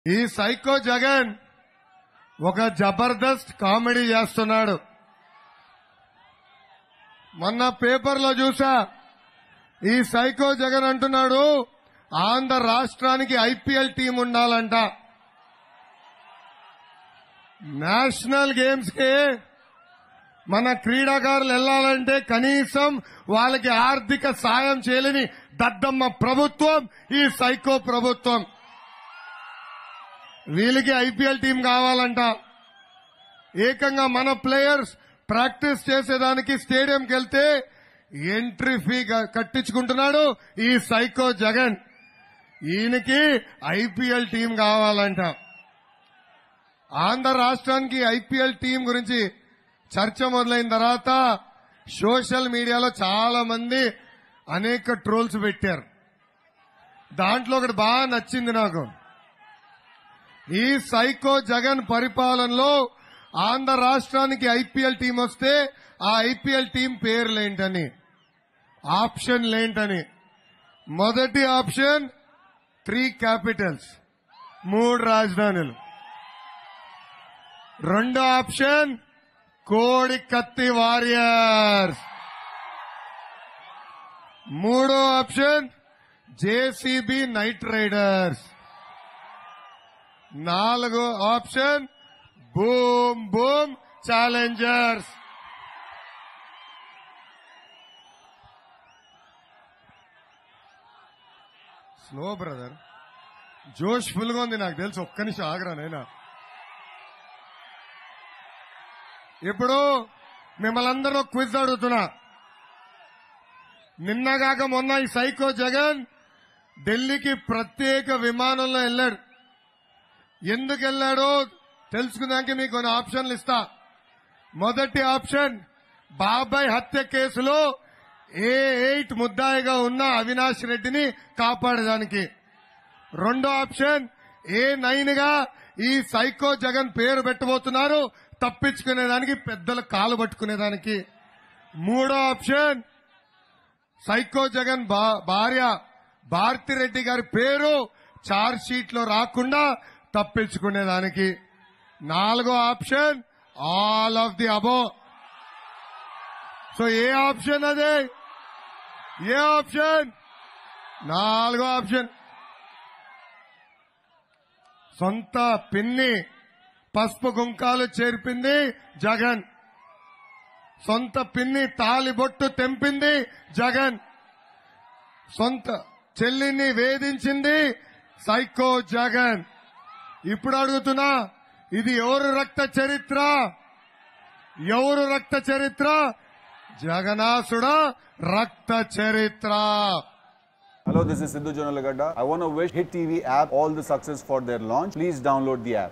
ఈ సైకో జగన్ ఒక జబర్దస్త్ కామెడీ చేస్తున్నాడు మొన్న పేపర్లో చూసా ఈ సైకో జగన్ అంటున్నాడు ఆంధ్ర రాష్ట్రానికి ఐపీఎల్ టీం ఉండాలంట నేషనల్ గేమ్స్ కి మన క్రీడాకారులు వెళ్లాలంటే కనీసం వాళ్ళకి ఆర్థిక సాయం చేయలేని దద్దమ్మ ప్రభుత్వం ఈ సైకో ప్రభుత్వం వీళ్ళకి ఐపీఎల్ టీం కావాలంట ఏకంగా మన ప్లేయర్స్ ప్రాక్టీస్ చేసేదానికి స్టేడియంకి వెళ్తే ఎంట్రీ ఫీ క- కట్టించుకుంటున్నాడు ఈ సైకో జగన్ ఈయనకి ఐపీఎల్ టీం కావాలంట ఆంధ్ర రాష్ట్రానికి ఐపీఎల్ టీం గురించి చర్చ మొదలైన తర్వాత సోషల్ మీడియాలో చాలా మంది అనేక ట్రోల్స్ పెట్టారు దాంట్లో ఒకటి బాగా నచ్చింది నాకు ఈ సైకో జగన్ పరిపాలనలో ఆంధ్ర రాష్ట్రానికి ఐపీఎల్ టీం వస్తే ఆ ఐపీఎల్ టీం పేర్లేంటని ఆప్షన్లేంటని మొదటి ఆప్షన్ త్రీ క్యాపిటల్స్ మూడు రాజధానులు రెండో ఆప్షన్ కోడి కత్తి వారియర్స్ మూడో ఆప్షన్ జేసీబీ నైట్ రైడర్స్ నాలుగో option boom boom challengers slow brother జోష్ ఫుల్ గా ఉంది నాకు తెలుసు ఒక్క నిమిషం ఆగరా నైనా ఇప్పుడు మిమ్మల్ని అందరూ క్విజ్ అడుగుతున్నా నిన్నగాక మొన్న ఈ సైకో జగన్ ఢిల్లీకి ప్రత్యేక విమానంలో వెళ్ళాడు ఎందుకు వెళ్ళాడో తెలుసుకున్నాక మీకు కొన్ని ఆప్షన్లు ఇస్తా మొదటి ఆప్షన్ బాబాయ్ హత్య కేసులో ఏ ఎయిట్ ముద్దాయిగా ఉన్న అవినాష్ రెడ్డిని కాపాడడానికి రెండో ఆప్షన్ ఏ నైన్ గా ఈ సైకో జగన్ పేరు పెట్టబోతున్నారు తప్పించుకునేదానికి పెద్దల కాలు పట్టుకునేదానికి మూడో ఆప్షన్ సైకో జగన్ భా- భార్య భారతిరెడ్డి గారి పేరు చార్జ్ షీట్ లో రాకుండా తప్పించుకునేదానికి నాలుగో option all of the above so A option అదే ఏ ఆప్షన్ నాలుగో ఆప్షన్ సొంత పిన్ని పసుపు కుంకాలు చేర్పింది జగన్ సొంత పిన్ని తాలిబొట్టు తెంపింది జగన్ సొంత చెల్లిని వేధించింది సైకో జగన్ ఇప్పుడు అడుగుతున్నా ఇది ఎవరు రక్త చరిత్ర ఎవరు రక్త చరిత్ర జగనాసుడ రక్త చరిత్ర Hello, this is Sidhu Jonalagada. I want to wish Hit TV app all the success for their launch. Please download the app.